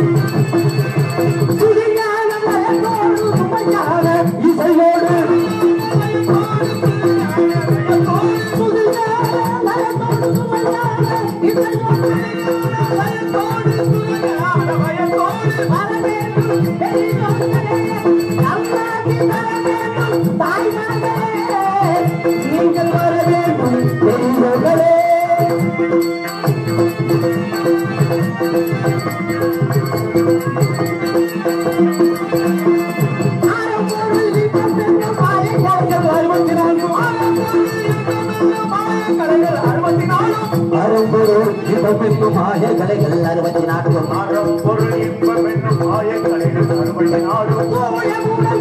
துதியான மலத்தோடு சுமையான இசையோடு நீங்கள் வர வேண்டும் பெரியவர்களே அரும்பொருள் இன்பமென்னும் மாய கலைகள் அறுபத்தி நான்கு அறம் பொருள் இன்பம் என்னும் மாயக்கலைகள் அறுபத்தி நாலு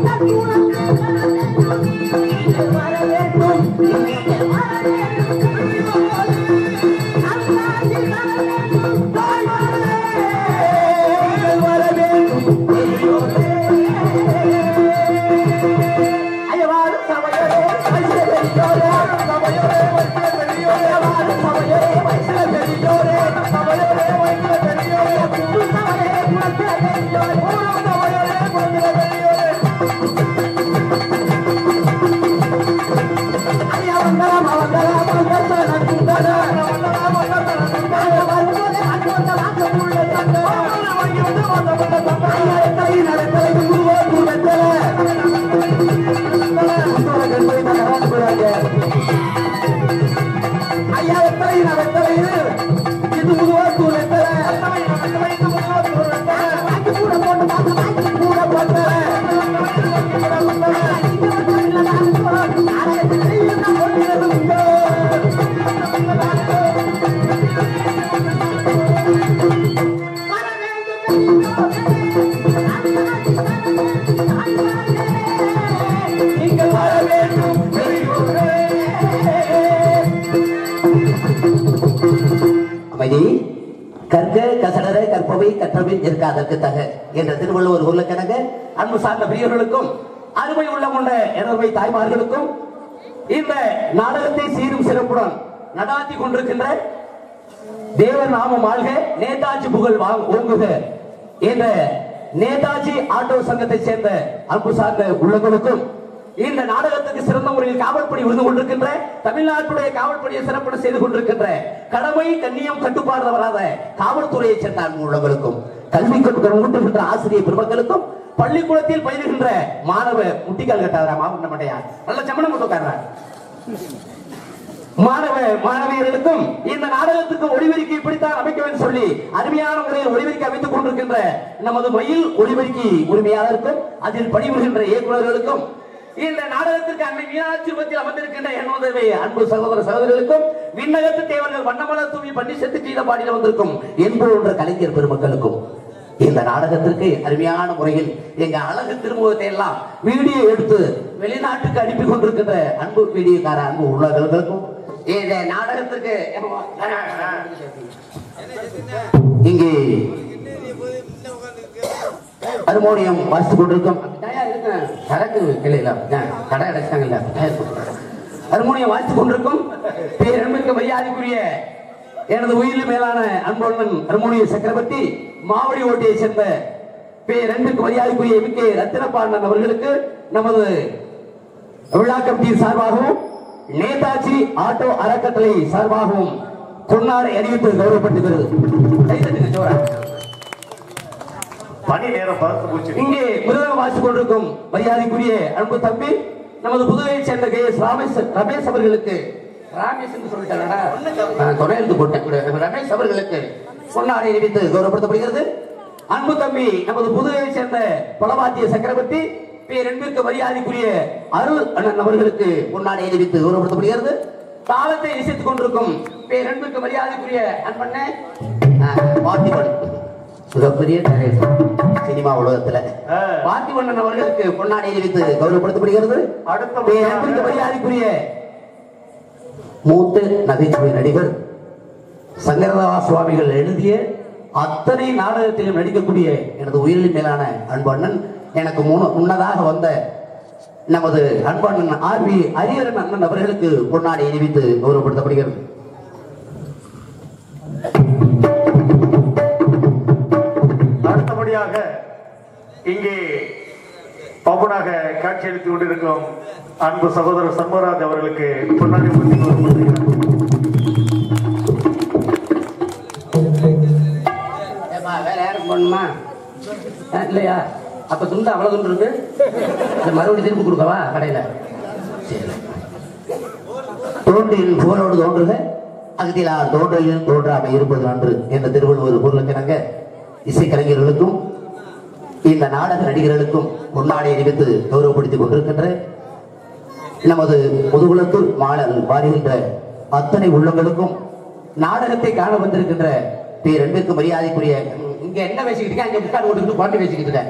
நீங்கள் வர வேண்டும் பெரியோரே. ஐயவாறு சபையோரே, வைசிய பெரியோரே, சபையோரே, வைசிய பெரியோரே, ஐயவாறு சபையோரே, வைசிய பெரியோரே, சபையோரே, வைசிய பெரியோரே, குரு சபையே, குலத்திய பெரியோரே, குரு சபையோரே, குலத்திய பெரியோரே. ஐயா வந்தலாம், அவந்தலாம், அவந்தலாம், குந்தலாம், அவந்தலாம், அவந்தலாம், குந்தலாம், வரும்போதே அன்போட வாசமுள்ள தந்தம். ஐயா, எத்தனை நடத்தலை, குருவோ, குருவத்தலை. ஐயா எத்தனை வெத்தலை இது முதுவாத்தூர் வெத்தலை வாங்கி கூட போட்டு பார்த்து வாங்கி கூட போட்டு நீங்கள் வர வேண்டும் பெரியோரே. அமைதி கற்க கசடர கற்பவை கற்றவை நிற்காதற்கு தக என்ற திருவள்ளுவர் உருளக்கணங்க அன்பு சார்ந்த பெரியவர்களுக்கும் அருமை உள்ளம் கொண்ட எனர்மை தாய்மார்களுக்கும் இந்த நாடகத்தை சீரும் சிறப்புடன் நடாத்தி கொண்டிருக்கின்ற தேவர் நாமம் வாழ்க நேதாஜி புகழ் வாங் ஓங்குக என்ற நேதாஜி ஆட்டோ சங்கத்தை சேர்ந்த அன்பு சார்ந்த உள்ளங்களுக்கும் இந்த நாடகத்துக்கு சிறந்த முறையில் காவல்பணி விழுந்து கொண்டிருக்கின்ற தமிழ்நாட்டுடைய காவல்பணியை சிறப்பட செய்து கொண்டிருக்கின்ற கடமை கண்ணியம் கட்டுப்பாடு வராத காவல்துறையை சேர்ந்த அன்பு உள்ளங்களுக்கும் கல்வி கட்டுடன் ஊட்டுகின்ற ஆசிரியர் பெருமக்களுக்கும் பள்ளிக்கூடத்தில் பயிலுகின்ற மாணவ முட்டிக்கால் கட்டாதரா மாவட்ட மட்டையா நல்ல சமணம் கொண்டு உட்கார்றார் மாணவ மாணவியர்களுக்கும் இந்த நாடகத்துக்கு ஒளிபெருக்கி இப்படித்தான் அமைக்க வேண்டும் சொல்லி அருமையான முறையில் ஒளிபெருக்கி அமைத்துக் கொண்டிருக்கின்ற நமது மயில் ஒளிபெருக்கி உரிமையாளருக்கும் அதில் பணிபுரிகின்ற இயக்குநர்களுக்கும் இந்த நாடகத்திற்கு அன்னை மீனாட்சி ரூபத்தில் அமர்ந்திருக்கின்ற என்னுடைய அன்பு சகோதர சகோதரர்களுக்கும் விண்ணகத்து தேவர்கள் வண்ணமலர் தூவி பண்ணி செத்து செய்த பாடியில் வந்திருக்கும் என்போன்ற கலைஞர் பெருமக்களுக்கும் இந்த நாடகத்திற்கு அருமையான முறையில் எங்க அழகு திருமுகத்தை எல்லாம் வீடியோ எடுத்து வெளிநாட்டுக்கு அனுப்பி கொண்டிருக்கின்ற அன்பு வீடியோக்கார அன்பு உள்ளவர்களுக்கும் இந்த நாடகத்திற்கு இங்கே ஹார்மோனியம் வாசித்துக் கொண்டிருக்கும் தயா இருக்கேன். சரக்கு கிளையில கடை அடைச்சாங்கல்ல ஹார்மோனியம் வாசித்துக் கொண்டிருக்கும் பேரன்பிற்கு மரியாதைக்குரிய எனது உயிரில் மேலான அன்புடன் ஹார்மோனிய சக்கரவர்த்தி மாவடி ஓட்டியை சேர்ந்த பேரன்பிற்கு மரியாதைக்குரிய எம் கே ரத்தினபாண்டன் அவர்களுக்கு நமது விழா கமிட்டி சார்பாகவும் நேதாஜி ஆட்டோ அறக்கட்டளை சார்பாகவும் கொண்டாட அறிவித்து கௌரவப்படுத்துகிறது கைதட்டுங்க ஜோரா. பணி நேரம் பறந்து போச்சு இங்கே மிருதகம் வாசித்துக் கொண்டிருக்கும் மரியாதைக்குரிய அன்பு தம்பி நமது புதுவையை சேர்ந்த கே எஸ் ராமேஷ் ரமேஷ் அவர்களுக்கு ராமேஷ் என்று சொல்லிட்டாரா நான் துணை எழுந்து போட்டேன் ரமேஷ் அவர்களுக்கு பொன்னாடை அறிவித்து கௌரவப்படுத்தப்படுகிறது அன்பு தம்பி நமது புதுவையை சேர்ந்த பலவாத்திய சக்கரவர்த்தி பேரன்பிற்கு மரியாதைக்குரிய அருள் அண்ணன் அவர்களுக்கு பொன்னாடை அறிவித்து கௌரவப்படுத்தப்படுகிறது தாளத்தை இசைத்துக் கொண்டிருக்கும் பேரன்பிற்கு மரியாதைக்குரிய அன்பண்ணே பார்த்திபன் மிகப்பெரிய டைரக்டர் சினிமா உலகத்துல ஆ. பார்த்திபண்ணன் அவர்களுக்கு பொன்னாடை அறிவித்து கௌரவப்படுத்தப்படுகிறது அடுத்த பேரன்பிற்கு மரியாதைக்குரிய மூத்த நகைச்சுவை நடிகர் சங்கரதாவா சுவாமிகள் எழுதிய அத்தனை நாடகத்திலும் நடிக்கக்கூடிய எனது உயிரின் மேலான அன்பண்ணன் எனக்கு முன்ன- முன்னதாக வந்த நமது அன்பண்ணன் ஆர் பி ஹரிஹரன் அண்ணன் அவர்களுக்கு பொன்னாடை அறிவித்து கௌரவப்படுத்தப்படுகிறது அடுத்தபடி அடுத்தபடியாக இங்கே பவுனாக காட்சியளித்துக் கொண்டிருக்கும் அன்பு சகோதரர் சண்முகராஜ் அவர்களுக்கு பொன்னாடி பூசி கௌரவப்படுத்துகிறார். ஏப்பா வேற யாருக்கு போடணுமா ஆ, இல்லையா அப்ப துண்டு அவ்வளவு துண்டு இருக்கு இல்ல மறுபடியும் திருப்பி கொடுக்கவா கடையில சரி. தோன்றில் புகழோடு தோன்றுக அகத்திலா தோன்றிலும் தோன்றாமை இருப்பது நன்று என்ற திருவள்ளுவர் பொருளுக்கிணங்க இசைக்கலைஞர்களுக்கும் இந்த நாடக நடிகர்களுக்கும் முன்னாடி அறிவித்து கௌரவப்படுத்திக் கொண்டிருக்கின்ற நமது முதுகுலத்தூர் மாடல் பாடுகின்ற அத்தனை உள்ளங்களுக்கும் நாடகத்தை காண வந்திருக்கின்ற பேரன்பிற்கு மரியாதைக்குரிய ம், இங்க என்ன பேசிக்கிட்டு இருக்க அங்க முக்காடு ஓட்டுக்கிட்டு பாட்டு பேசிக்கிட்டு இருக்க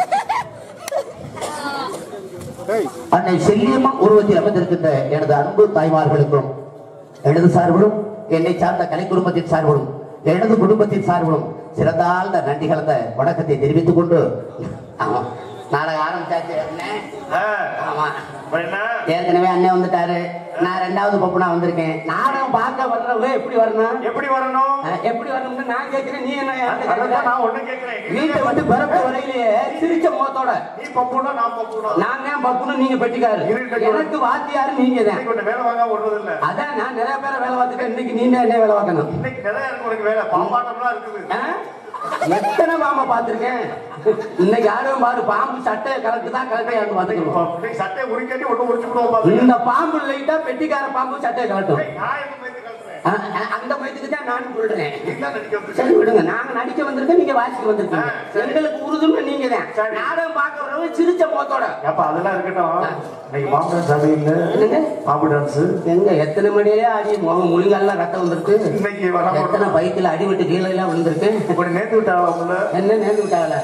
அன்னை செல்லியம்மா உருவத்தில் அமர்ந்திருக்கின்ற எனது அன்பு தாய்மார்களுக்கும் எனது சார்பிலும் என்னை சார்ந்த கலை குடும்பத்தின் சார்பிலும் எனது குடும்பத்தின் சார்பிலும் சிறந்தாழ்ந்த நன்றி கலந்த வணக்கத்தை தெரிவித்துக் கொண்டு ஆமா நாடகம் ஆரம்பிச்சாச்சு அண்ணே. ஆ, ஆமா அப்புறம் என்ன ஏற்கனவே அண்ணன் வந்துட்டாரு நான் ரெண்டாவது பப்புனா வந்திருக்கேன் நாடகம் பார்க்க வர்றவங்க எப்படி வரணும் எப்படி வரணும் அஹ், எப்படி வரணும்னு நான் கேட்கிறேன் நீ என்ன என்கிட்ட அதான் கேட்கிற? நான் ஒண்ணு கேட்கிறேன் வீட்டை விட்டு பிறப்பு வரையிலேயே சிரிச்ச முகத்தோட நீ பப்புனா நான் பப்புனா நான் தான் பப்புன்னு நீங்க பெட்டிக்காரு இருக்கட்டும். எனக்கு வாத்தியாரு நீங்க தான் இன்னைக்கு உன்னை வேலை வாங்க விடுறது இல்ல அதான் நான் நிறைய பேரை வேலை பார்த்துட்டேன் இன்னைக்கு நீ தான் என்ன வேலை பார்க்கணும் இன்னைக்கு நிறைய இருக்கு உனக்கு வேலை பாம்பாட்டம்லாம் இருக்குது ஆ? எத்தனை பாம்பை பார்த்திருக்கேன் இன்னைக்கு யாரும் பாரு பாம்பு சட்டையை கலக்கு தான் கலக்கையாண்டு இப்ப பார்த்துக்கணும் இன்னைக்கு சட்டையை உரிக்காட்டி ஒண்ணு உரிச்சு விடுவோம் பாத்து இந்த பாம்பு லைட்டா பெட்டிக்கார பாம்பு சட்டையை கலட்டும் நான் எதுவும் பேசி கலத்துறேன் ஆ, ஆ, அந்த பயத்துக்கு தான் நான் சொல்றேன் நீ தான் நடிக்க வந்து சரி விடுங்க நாங்க நடிக்க வந்திருக்கோம் நீங்க வாசிக்க வந்திருக்கீங்க ஆ, சரி. எங்களுக்கு உறுதுன்னு நீங்க தான் சரி. நாடகம் பார்க்க வரவங்க சிரிச்ச முகத்தோட அப்ப அதெல்லாம் இருக்கட்டும் இன்னைக்கு பாம்பு டான்ஸ் ஆடுவீங்க என்னங்க பாம்பு டான்ஸ் எங்க எத்தனை மணியே அடி முகம் முழுங்கெல்லாம் ரத்தம் வந்திருக்கு இன்னைக்கு வர எத்தனை பைக்கில் அடிபட்டு கீழே எல்லாம் விழுந்திருக்கு இப்படி நேத்து விட்டாங்கள என்ன நேர்ந்து விட்டாங்கள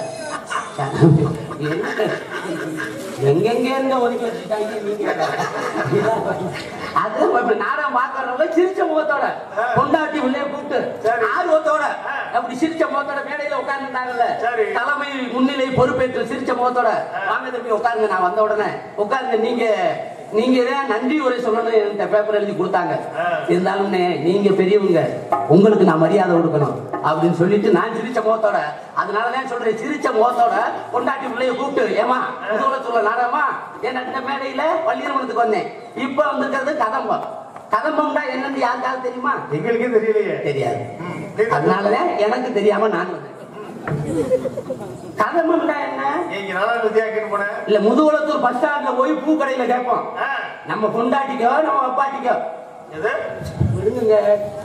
எங்கெங்க இருந்த ஒதுக்கி வச்சுட்டாங்க நீங்க அது இப்ப நாடகம் பார்க்கறவங்க சிரிச்ச முகத்தோட கொண்டாட்டி உள்ளே கூப்பிட்டு சரி. ஆர்வத்தோட அப்படி சிரிச்ச முகத்தோட மேடையில உட்கார்ந்துட்டாங்கல்ல சரி. தலைமை முன்னிலை பொறுப்பேற்று சிரிச்ச முகத்தோட வாங்க தம்பி உட்காருங்க நான் வந்த உடனே உட்காருங்க நீங்க நீங்க தான் நன்றி உரை சொல்லணும் என்கிட்ட பேப்பர் எழுதி கொடுத்தாங்க ஆ. இருந்தாலும் நீங்க பெரியவங்க உங்களுக்கு நான் மரியாதை கொடுக்கணும் அப்படின்னு சொல்லிட்டு நான் சிரிச்ச முகத்தோட அதனாலதான் சொல்றேன் சிரிச்ச முகத்தோட கொண்டாட்டி பிள்ளைய கூப்பிட்டு ஏமா சொல்ல நாடகமா என் இந்த மேடையில பள்ளியரமணத்துக்கு வந்தேன் இப்ப வந்திருக்கிறது கதம்பம் கதம்பம்னா என்னன்னு யாருக்காவது தெரியுமா எங்களுக்கே தெரியலையே தெரியாது ம், நீ- அதனாலதான் எனக்கு தெரியாம நான் வந்தேன் கதம்பம்னா என்ன நீங்க நல்லா வித்தியாக்கிட்டு போனேன் இல்ல முதுகுளத்தூர் பஸ் ஸ்டாண்ட்ல போய் பூ கடையில கேட்போம் ஆ, நம்ம பொண்டாட்டிக்கோ நம்ம அப்பாட்டிக்கோ எது விடுங்க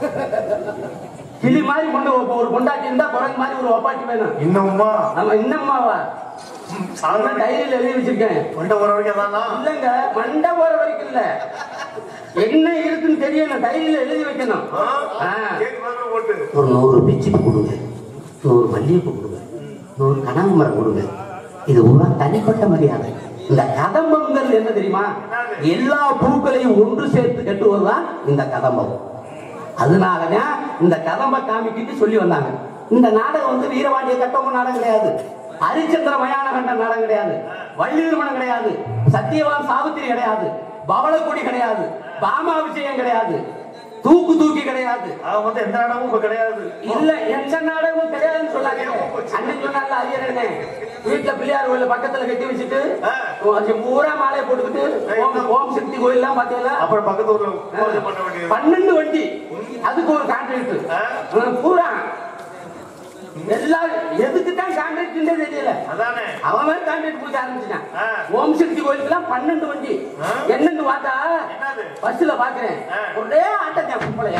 கிளி மாதிரி கொண்டு ஒரு- ஒரு பொண்டாட்டி இருந்தா குரங்கு மாதிரி ஒரு ஒப்பாட்டி வேணும் இன்னும்மா நம்ம இன்னம்மாவா சாதாரண டைரியில எழுதி வச்சிருக்கேன் கொண்ட ஒரு வரைக்கும் தானா இல்லங்க மண்டை போற வரைக்கும் இல்ல என்ன இருக்குன்னு தெரியணும் டைரியில எழுதி வைக்கணும் ஆ. கேக்கு மாதிரி போட்டு ஒரு நூறு பிச்சுக்கு கொடுங்க நூறு மல்லிகைப்பூ கொடுங்க நூறு கனகாமரம் கொடுங்க இது பூரா தனிப்பட்ட மரியாதை இந்த கதம்பங்கள் என்ன தெரியுமா எல்லா பூக்களையும் ஒன்று சேர்த்து கட்டுவதுதான் இந்த கதம்பம் அதனாலதான் இந்த கதம்ப காமிக்கிட்டு சொல்லி வந்தாங்க இந்த நாடகம் வந்து வீரபாண்டிய கட்டபொம்மன் நாடகம் கிடையாது ஹரிச்சந்திர மயான கண்ட நாடகம் கிடையாது வள்ளிருமணம் கிடையாது சத்தியவான் சாவித்திரி கிடையாது பவளக்குடி கிடையாது பாமாபிஷேகம் கிடையாது தூக்கு தூக்கி கிடையாது அவன் வந்து எந்த இடமும் இப்ப கிடையாது இல்ல எந்த நாடகமும் கிடையாதுன்னு சொல்லாங்க அண்ணன் சொன்னார்ல ஐயரண்ணே வீட்டுல பிள்ளையார் கோயில பக்கத்துல கட்டி வச்சுட்டு ஆ. அது பூரா மாலையை போட்டுக்கிட்டு ஓம் ஓம் சக்தி கோயில் எல்லாம் பாத்தீங்களா அப்புறம் பக்கத்து ஊர்ல பூஜை பண்ண வேண்டியது பன்னெண்டு வண்டி அதுக்கு ஒரு கான்ட்ராக்ட் ஆ. பூரா எல்லாரும் எதுக்கு தான் கான்ட்ராக்ட்னே தெரியல அதானே அவன் கான்ட்ராக்ட் பூஜை ஆரம்பிச்சுட்டான் ஆ. ஓம் சக்தி கோயிலுக்குலாம் பன்னெண்டு வண்டி ஆ. என்னன்னு பார்த்தா என்னது பஸ்ல பாக்குறேன் ஆ. ஒரே ஆட்டம் தான் கும்பலையா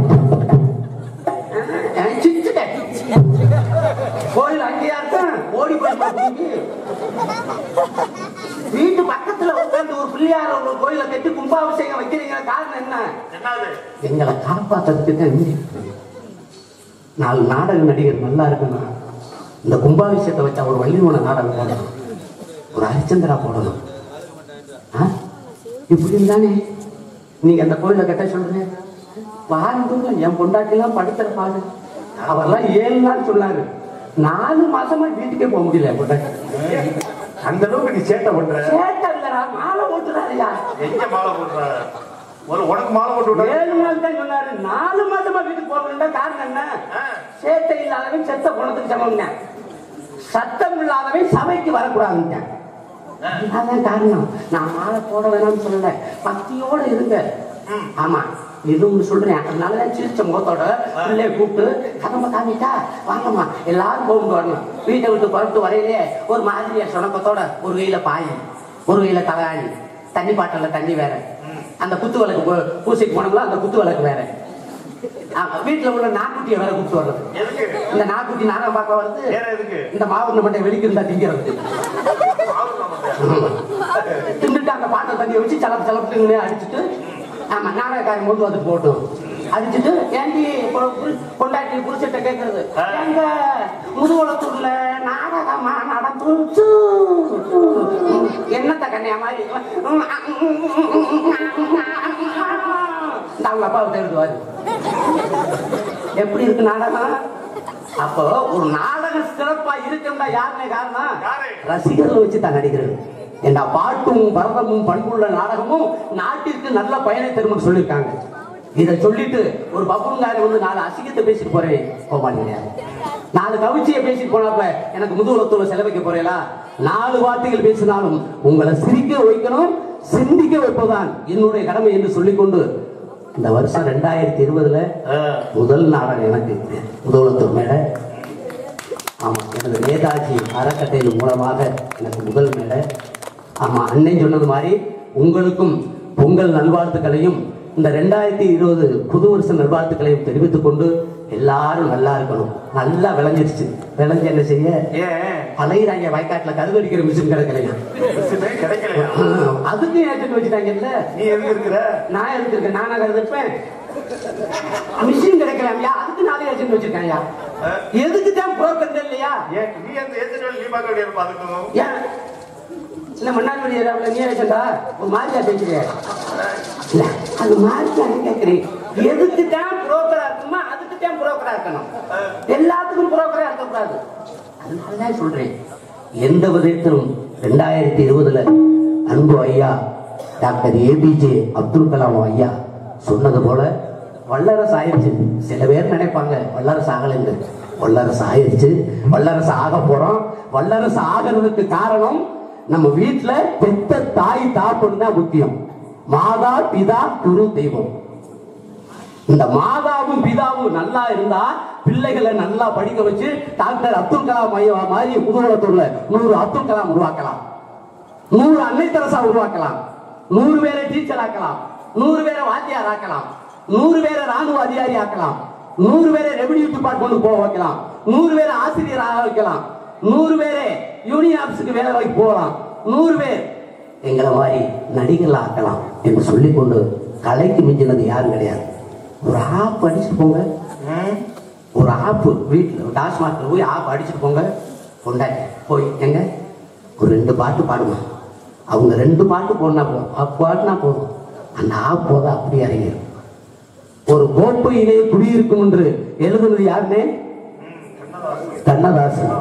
சிரிச்சுட்டேன் கோயில் அங்கேயா இருக்கான் ஓடி போய் பார்த்துட்டு வீட்டு பக்கத்துல உட்கார்ந்து ஒரு பிள்ளையார் ஒரு கோயில கட்டி கும்பாபிஷேகம் வைக்கிறீங்க காரணம் என்ன என்னது எங்களை காப்பாத்துறதுக்கு தான் இங்க இருக்குது. நாலு நாடக நடிகர் நல்லா இருக்கணும் இந்த கும்பாபிஷேகத்தை வச்சா ஒரு வள்ளிமன நாடகம் போடணும் ஒரு ஹரிச்சந்திரா போடணும் ஆ? இப்படி தானே நீங்க அந்த கோயில கட்ட சொல்றீங்க வாரம் என் பொண்டாட்டிலாம் படுத்துற பாடு அவரெல்லாம் ஏழு நாள் சொன்னாரு நாலு மாசமா வீட்டுக்கே போக முடியல என் பொண்டாட்டி அந்த அளவுக்கு நீ சேட்டை பண்ற சேட்டை இல்லடா மாலை ஓட்டுறாருயா எங்க மாலை போடுற ஒரு உனக்கு மாலை போட்டு விட்டா ஏழு நாள் தான் சொன்னாரு நாலு மாசமா வீட்டுக்கு போகணும்னா காரணம் என்ன ஆ. சேட்டை இல்லாதவன் செத்த குணத்துக்கு சமம்னா சத்தம் இல்லாதவன் சபைக்கு வரக்கூடாதுங்க அதான் காரணம் நான் மாலை போட வேணாம்னு சொல்லல பக்தியோட இருங்க ஆமா இதுவும் சொல்றேன் அதனாலதான் சிரிச்ச முகத்தோட பிள்ளைய கூப்பிட்டு கதம்ப காமிட்டா வாங்கம்மா எல்லாரும் போகும்போது வரணும் வீட்டை விட்டு புறப்பட்டு வரையிலே ஒரு மாதிரியா சுணக்கத்தோட ஒரு கையில பாய் ஒரு கையில தலாணி தண்ணி பாட்டில தண்ணி வேற அந்த குத்து விளக்கு பூ- பூசைக்கு போனோம்ல அந்த குத்து விளக்கு வேற ஆமா, வீட்டுல உள்ள நாக்குட்டியை வேற கூப்பிட்டு வர்றது எதுக்கு இந்த நாக்குட்டி நானும் பார்க்க வருது வேற எதுக்கு இந்த மாவு மட்டை வெளிக்கு இருந்தா திங்கிறது தின்னுட்டு அந்த பாட்டை தண்ணியை வச்சு சலப்பு சலப்புன்னு அடிச்சுட்டு ஆமா நாடகக்காரன் போது வந்து போட்டும் அடிச்சுட்டு ஏண்டி பொ- புரு- பொண்டாட்டி புருஷட்ட கேட்கறது எங்க முதுகுளத்தூர்ல நாடகமா நடந்துச்சு என்னத்த கண்ணையா மாதிரி இந்த அவங்க அப்பாவை தேடுவாரு எப்படி இருக்கு நாடகம் அப்போ ஒரு நாடகம் சிறப்பா இருக்குன்னா யாருமே காரணம் யாரு? ரசிகர்கள் வச்சு தான் நடிக்கிறது என்ற பாட்டும் பரதமும் பண்புள்ள நாடகமும் நாட்டிற்கு நல்ல பயனை தரும்னு சொல்லியிருக்காங்க இதை சொல்லிட்டு ஒரு பப்புங்காரன் வந்து நாலு அசிங்கத்தை பேசிட்டு போறேன் போக மாட்டேன் நாலு கவிச்சியை பேசிட்டு போனாப்ப எனக்கு முதுகுலத்தூர செலவைக்க போறேலா நாலு வார்த்தைகள் பேசினாலும் உங்களை சிரிக்க வைக்கணும் சிந்திக்க வைப்பதுதான் என்னுடைய கடமை என்று சொல்லிக்கொண்டு இந்த வருஷம் ரெண்டாயிரத்தி இருபதுல முதல் நாடகம் எனக்கு முதுகுலத்தூர் மேடை ஆமா எனது நேதாஜி அறக்கட்டளையின் மூலமாக எனக்கு முதல் மேடை ஆமா அன்னை சொன்னது மாதிரி உங்களுக்கும் பொங்கல் நல்வாழ்த்துக்களையும் இந்த ரெண்டாயிரத்தி இருபது புது வருஷ நல்வாழ்த்துக்களையும் தெரிவித்துக் கொண்டு எல்லாரும் நல்லா இருக்கணும் நல்லா விளைஞ்சிருச்சு விளைஞ்சு என்ன செய்ய ஏன் அலையிறாங்க வயக்காட்டுல கருவடிக்கிற மிஷின் கிடைக்கலையா மிஸ்ஸுமே கிடைக்கலையா அதுக்கு ஏற்றுட்டு வச்சுட்டாங்கல்ல நீ எதுக்கு இருக்கிற நான் எடுத்திருக்கேன் நானா கருதுப்பேன் மிஷின் கிடைக்கலாம்யா அதுக்கு நாளே ஏஜென்ட் வச்சிருக்காயா எதுக்கு தான் புரோக்கர் இல்லையா ஏன் நீ அந்த ஏஜென்ட் நீ பார்க்க வேண்டிய பாத்துக்கணும் ஏன் இல்ல மன்னார்குடி ஏரியாவில் நீ ஏஜெண்டா ஒரு மாதிரியா பேசுறிய இல்ல அது மாதிரியா கேட்கிறேன் எதுக்கு தான் புரோக்கரா இருக்குமா அதுக்கு தான் புரோக்கரா இருக்கணும் எல்லாத்துக்கும் புரோக்கரா இருக்கக்கூடாது அதனாலதான் சொல்றேன் எந்த விதத்திலும் ரெண்டாயிரத்தி இருபதுல அன்பு ஐயா டாக்டர் ஏபிஜே அப்துல் கலாம் ஐயா சொன்னது போல வல்லரசு ஆயிடுச்சு சில பேர் நினைப்பாங்க வல்லரசு ஆகலைங்க வல்லரசு ஆயிடுச்சு வல்லரசு ஆக போறோம் வல்லரசு ஆகிறதுக்கு காரணம் நம்ம வீட்டுல பெத்த தாய் தாப்புன்னு தான் முக்கியம் மாதா பிதா குரு தெய்வம் இந்த மாதாவும் பிதாவும் நல்லா இருந்தா பிள்ளைகளை நல்லா படிக்க வச்சு டாக்டர் அப்துல் கலாம் ஐயா மாதிரி முதுகுலத்தூர்ல நூறு அப்துல் கலாம் உருவாக்கலாம் நூறு அன்னை தெரசா உருவாக்கலாம் நூறு பேரை டீச்சர் ஆக்கலாம் நூறு பேரை வாத்தியார் ஆக்கலாம் நூறு பேரை ராணுவ அதிகாரி ஆக்கலாம் நூறு பேரை ரெவன்யூ டிபார்ட்மெண்ட் போக வைக்கலாம் நூறு பேரை ஆசிரியர் ஆக வைக்கலாம் நூறு பேரை யூனியன் ஆபீஸுக்கு வேலை வாங்கி போகலாம் நூறு பேர் எங்களை மாதிரி நடிகர்கள் ஆக்கலாம் என்று சொல்லிக்கொண்டு கலைக்கு மிஞ்சினது யாரும் கிடையாது ஒரு ஆப் அடிச்சுட்டு போங்க ஒரு ஆப்பு வீட்டில் டாஸ்மார்க்ல போய் ஆப் அடிச்சுட்டு போங்க கொண்டாட்டி போய் எங்க ஒரு ரெண்டு பாட்டு பாடுமா அவங்க ரெண்டு பாட்டு போனா போதும் ஆப் பாட்டுனா போதும் அந்த ஆப் போத அப்படியே இறங்கிடும் ஒரு கோப்பையிலே குடியிருக்கும் என்று எழுதுனது யாருன்னே கண்ணதாசன்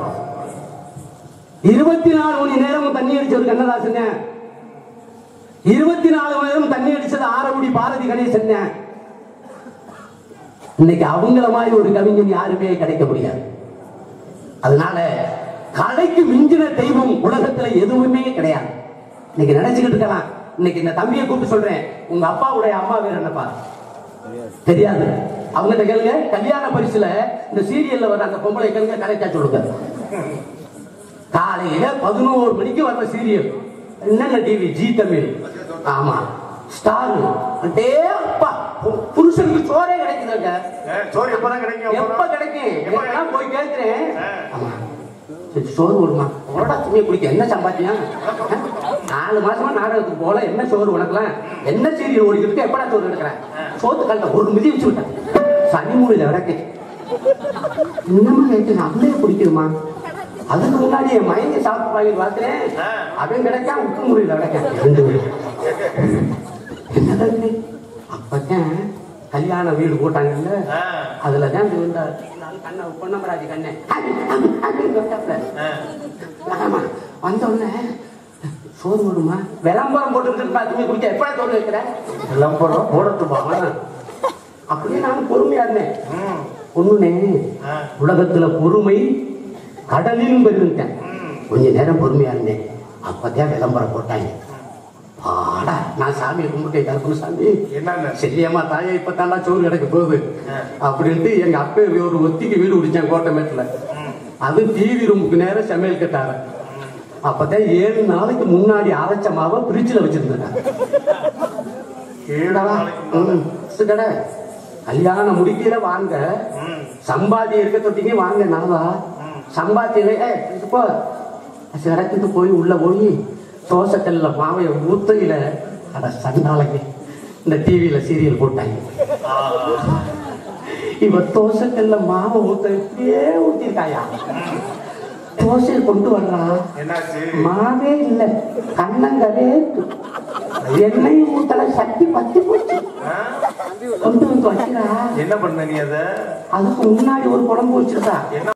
இருபத்தி நாலு மணி நேரமும் தண்ணி அடிச்சது கண்ணதாசன் இருபத்தி நாலு மணி நேரம் தண்ணி அடிச்சது ஆரமுடி பாரதி கணேசன் இன்னைக்கு அவங்கள மாதிரி ஒரு கவிஞன் யாருமே கிடைக்க முடியாது அதனால கலைக்கு மிஞ்சின தெய்வம் உலகத்துல எதுவுமே கிடையாது இன்னைக்கு நினைச்சுக்கிட்டு இருக்கலாம் இன்னைக்கு இந்த தம்பியை கூப்பிட்டு சொல்றேன் உங்க அப்பாவுடைய அம்மா பேர் என்னப்பா தெரியாது அவங்ககிட்ட கேளுங்க கல்யாண பரிசுல இந்த சீரியல்ல வர அந்த பொம்பளை கேளுங்க கரெக்டா சொல்லுங்க காலையில பதினோரு மணிக்கு வர்ற சீரியல் என்னென்ன டிவி ஜி தமிழ் ஆமா ஸ்டார் அடே அப்பா பு- புருஷனுக்கு சோறே கிடைக்குதுங்க சோறு எப்பதான் கிடைக்கும் எப்ப கிடைக்கும் எப்ப நான் போய் கேட்கிறேன் ஆ. ஆமா சரி, சோறு விடுமா உடா துணி குடிக்க என்ன சம்பாத்தியம் நாலு மாசமா நாடகத்துக்கு போல என்ன சோறு உனக்குலாம் என்ன சீரியல் ஓடிக்கிட்டு இருக்கு, எப்படா சோறு எடுக்கிறேன் சோத்து கல்ல ஒரு மிதி வச்சு விட்டேன் சனி மூலையில விளக்கு என்னமா கேட்டு அவளே குடிக்குதுமா அதுக்கு முன்னாடி என் மயங்கி சாப்பிட்டு வாங்கிட்டு பார்க்கிறேன் ஆ. அவன் கிடைக்காம உப்பு முறையில் விளக்கேன் ரெண்டு பேரும் என்னது அப்பதான் கல்யாண வீடு போட்டாங்கல்ல ஆ. அதுல தான் இந்த கண்ணை பொன்னமராஜி கண்ணே ஆமா வந்த உடனே சோறு விடுமா விளம்பரம் போட்டு பார்த்துமே குடிச்சா எப்படா சோறு வைக்கிற விளம்பரம் போடட்டுமா அப்படியே நான் பொறுமையா இருந்தேன் ம். ஒண்ணுனே ஆ. உலகத்துல பொறுமை கடலிலும் பெருந்துட்டேன் கொஞ்ச நேரம் பொறுமையா இருந்தேன் அப்பதான் விளம்பரம் போட்டாங்க பாடா நான் சாமியை கும்பிட்டேன் கருப்பு சாமி என்னன்னு செல்லியம்மா தாயே இப்ப சோறு கிடைக்க போகுது அப்படின்ட்டு எங்க அப்பா ஒரு ஒத்திக்கு வீடு பிடிச்சேன் கோட்டமேட்டுல அது டிவி ரூமுக்கு நேரம் சமையல் கட்டார அப்பதான் ஏழு நாளைக்கு முன்னாடி அரைச்ச மாவை பிரிட்ஜில் வச்சிருந்தேன் ஏழு நாளைக்கு முன்னாடி. கடை கல்யாணம் முடிக்கல வாங்க ம். சம்பாதி இருக்க தொட்டிங்க வாங்க நாளா சம்பாத்தியில ஏ இப்போ சிறக்குக்கு போய் உள்ள போய் தோசைக்கல்ல மாவைய ஊத்தையில அட சண்டாளைங்க இந்த டிவியில சீரியல் போட்டாங்க இவ தோசைக்கல்ல மாவை ஊத்த இப்படியே ஊத்திருக்காயா தோசையை கொண்டு வர்றா என்னாச்சு மாவே இல்ல கண்ணங்கரே இருக்கு. எண்ணெய் ஊத்தல சட்டி பத்தி போச்சு ஆ? கொண்டு வந்து வைக்கிறா என்ன பண்ண நீ அத அதுக்கு முன்னாடி ஒரு குழம்பு வச்சிருக்கா என்ன